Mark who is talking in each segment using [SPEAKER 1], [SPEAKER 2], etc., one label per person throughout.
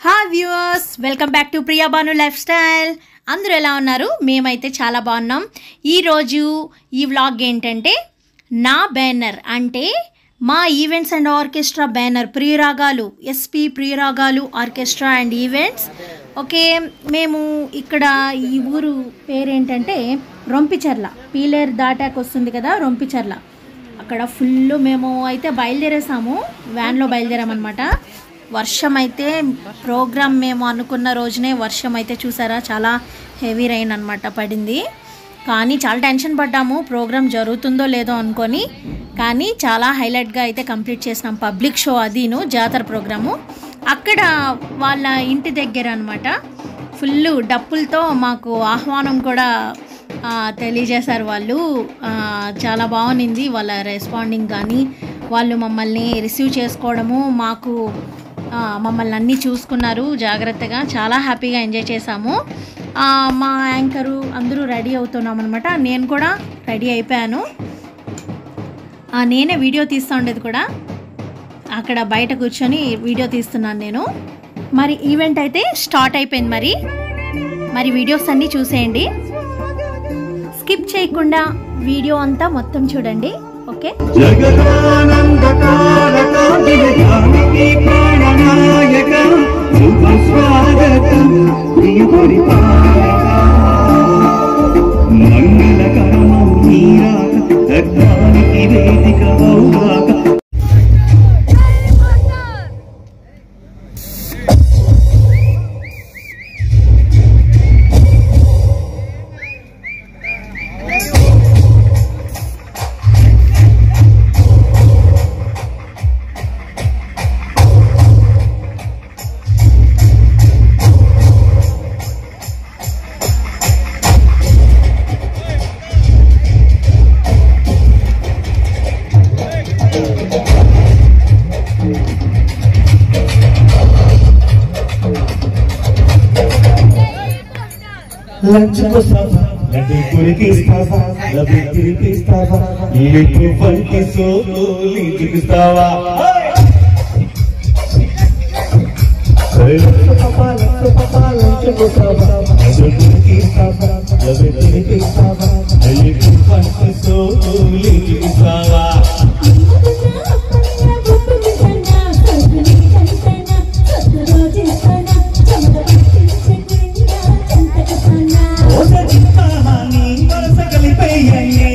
[SPEAKER 1] Hi viewers welcome back to Priya Banu lifestyle అందరూ ఎలా ఉన్నారు మేమైతే చాలా బాగున్నాం ఈరోజు ఈ వ్లాగ్ ఏంటంటే నా బ్యానర్ అంటే మా events and orchestra banner Priyaragalu S P Priyaragalu orchestra and events okay మేము ఇక్కడ ఈ ఊరు పేరేంటంటే రొంపిచర్ల పీలేరు దాటాక వస్తుంది కదా రొంపిచర్ల అక్కడ ఫుల్ మేము అయితే బయలుదేరేసాము వ్యాన్లో బయలుదేరామన్నమాట వర్షం అయితే ప్రోగ్రామ్ మేము అనుకున్న రోజునే వర్షం అయితే చూసారా చాలా హెవీ రైన్ అనమాట పడింది కానీ చాలా టెన్షన్ పడ్డాము ప్రోగ్రామ్ జరుగుతుందో లేదో అనుకొని కానీ చాలా హైలైట్గా అయితే కంప్లీట్ చేసినాం పబ్లిక్ షో అదిను జాతర ప్రోగ్రాము అక్కడ వాళ్ళ ఇంటి దగ్గర అనమాట ఫుల్ డప్పులతో మాకు ఆహ్వానం కూడా ఆ, తెలియజేశారు వాళ్ళు ఆ, చాలా బాగుంది వాళ్ళ రెస్పాండింగ్ కానీ వాళ్ళు మమ్మల్ని రిసీవ్ చేసుకోవడము మాకు ఆ, మమ్మల్ని అన్నీ చూసుకున్నారు జాగ్రత్తగా చాలా హ్యాపీగా ఎంజాయ్ చేశాము ఆ, మా యాంకరు అందరూ రెడీ అవుతున్నాం అనమాట నేను కూడా రెడీ అయిపోయాను ఆ, నేనే వీడియో తీస్తూ ఉండేది కూడా అక్కడ బయట కూర్చొని వీడియో తీస్తున్నాను నేను మరి ఈవెంట్ అయితే స్టార్ట్ అయిపోయింది మరి మరి వీడియోస్ అన్నీ చూసేయండి స్కిప్ చేయకుండా వీడియో అంతా మొత్తం చూడండి ఓకే
[SPEAKER 2] జగదానందకారకానికి ప్రాణనాయక శుభ స్వాగతం ప్రియ పరిపాలక మంగళకరమౌ నీరాక రత్నానికి వేదిక అవుగాక లంచుకు సభ లడ్డు కురికిస్తావా లడ్డు తిరిగిస్తావా ఎటువంటి సోలి చూపిస్తావా చూపిస్తావా నీ వరస కలిపేయ్యే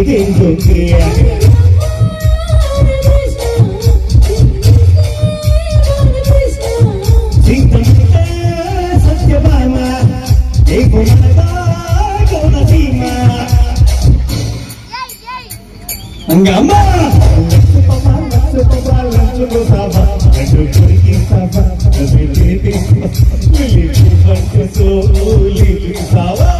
[SPEAKER 2] everything's okay. సీతమ్మ సత్యభామ ఏ కొనగా కోనసీమ అంగమ్మ లక్ష్మమ్మ లక్ష్మమ్మ లక్ష్మమ్మ సాబ లడ్డు కొరికి సాబ లడ్డు తిరిపి లిలి పంట సో లిలి సావా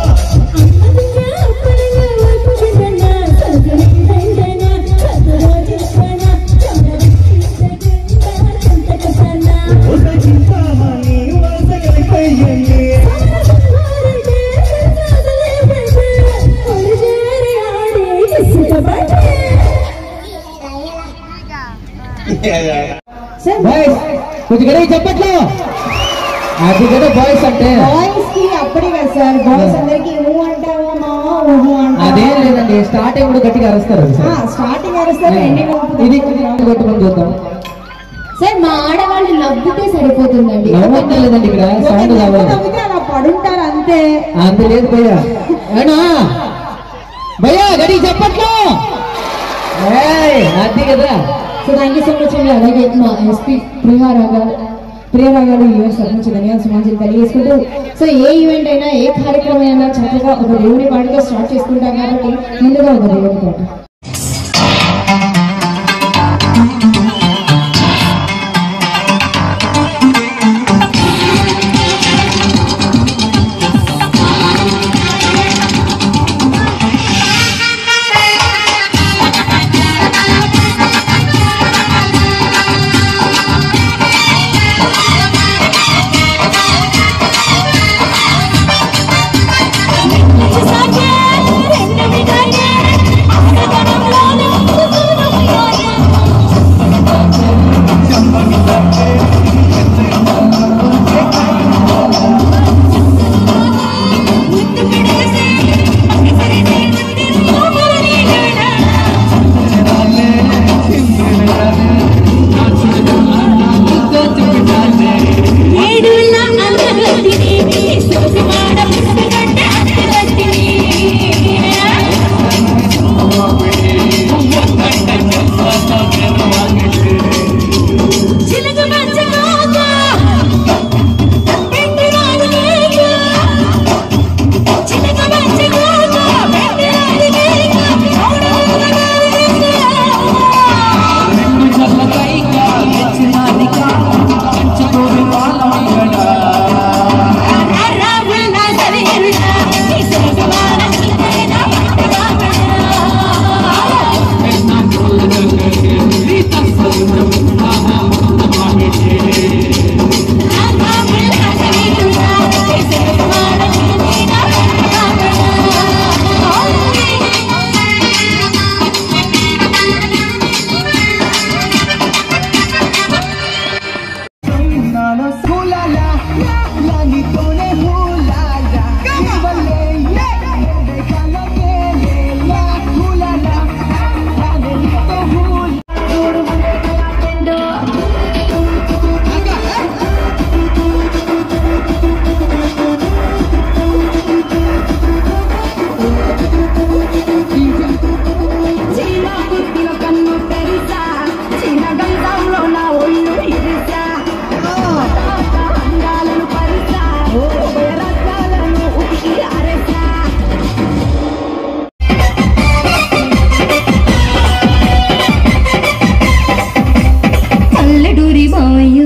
[SPEAKER 2] ఒక చింతామణి వలస కలిపోయింది
[SPEAKER 3] బాయ్స్ కొంచెం గడివి చెప్పట్లో అది కదా బాయ్స్ అంటే
[SPEAKER 4] బాయ్స్ కి అప్పుడే కదా సార్ బాయ్స్ అందరికి ఊ అంటావా మా ఊహు
[SPEAKER 3] అదేం లేదండి స్టార్టింగ్ కూడా గట్టిగా అరుస్తారు అది సార్.
[SPEAKER 4] స్టార్టింగ్ అరుస్తారు ఎండింగ్
[SPEAKER 3] ఇది ఇది రౌండ్ కొట్టుకొని చూద్దాం
[SPEAKER 5] సార్ మా ఆడవాళ్ళు నవ్వుతే సరిపోతుందండి
[SPEAKER 3] నవ్వటం లేదండి ఇక్కడ సౌండ్ కావాలి
[SPEAKER 4] అలా పడుంటారు అంతే
[SPEAKER 3] అంత లేదు భయ్యా ఏనా భయ్యా గడికి చెప్పట్లో ఏయ్, అది కదా
[SPEAKER 5] so thank you so much అండి అలాగే మా ఎస్పీ ప్రియారాగాలు ప్రియరాగాలు యూఎస్ నుంచి ధన్యవాదాలు సమాజం తెలియజేసుకుంటూ సో ఏ ఈవెంట్ అయినా ఏ కార్యక్రమం అయినా చక్కగా ఒక దేవుని పాటతో స్టార్ట్ చేసుకుంటాం కాబట్టి ముందుగా ఒక దేవుని పాట
[SPEAKER 6] పల్లెటూరి బావయ్యో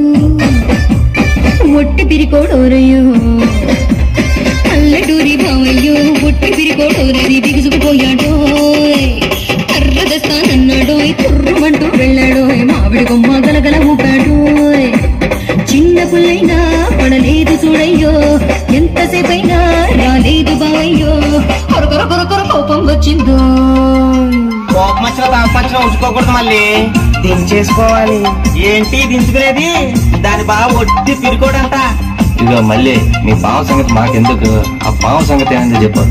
[SPEAKER 6] ఒట్టి పిరికోడోరయ్యో పల్లెటూరి బావయ్యో ఒట్టి పిరికోడోరని దిగుసుకుపోయాడో కర్రదస్తానన్నాడోయ్ కుర్రమంటూ వెళ్ళాడోయ్ మామిడి కొమ్మ గలగల ఊపాడోయ్ చిన్న పుల్లైనా పడలేదు చూడయ్యో ఎంతసేపైనా రాలేదు బావయ్యో కొరకొర కొరకొర కోపం వచ్చిందో
[SPEAKER 7] కోపం వచ్చిన తాపం వచ్చిన ఉంచుకోకూడదు మళ్ళీ దించేసుకోవాలి ఏంటి దించుకునేది దాని బాగా ఒట్టి తిరుకోడంట
[SPEAKER 8] ఇదిగో మళ్ళీ మీ పావ సంగతి మాకెందుకు ఆ పావ సంగతి ఏంటో చెప్పు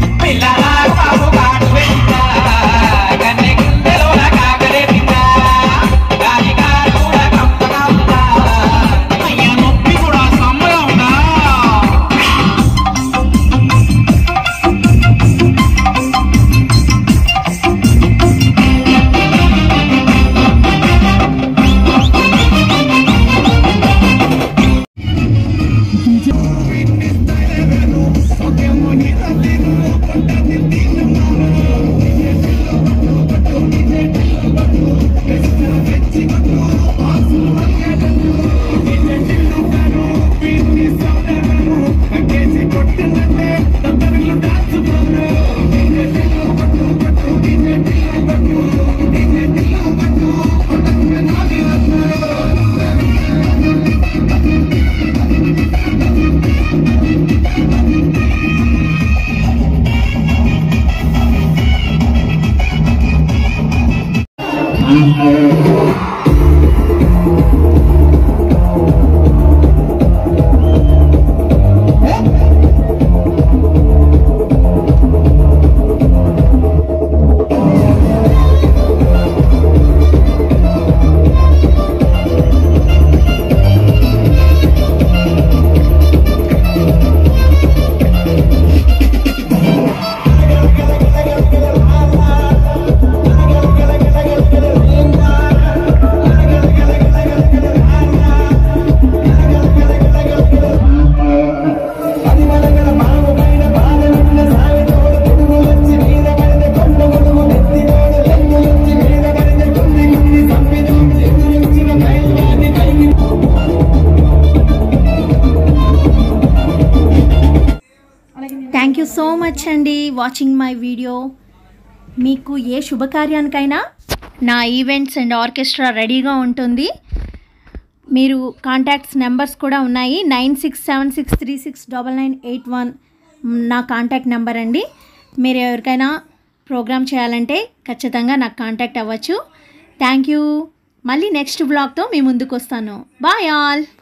[SPEAKER 1] సో మచ్ అండి వాచింగ్ మై వీడియో మీకు ఏ శుభకార్యానికైనా నా ఈవెంట్స్ అండ్ ఆర్కెస్ట్రా రెడీగా ఉంటుంది మీరు కాంటాక్ట్స్ నెంబర్స్ కూడా ఉన్నాయి nine six seven six three six double nine eight one నా కాంటాక్ట్ నెంబర్ అండి మీరు ఎవరికైనా ప్రోగ్రామ్ చేయాలంటే ఖచ్చితంగా నాకు కాంటాక్ట్ అవ్వచ్చు థ్యాంక్ యూ మళ్ళీ నెక్స్ట్ బ్లాగ్తో మీ ముందుకు వస్తాను బాయ్ ఆల్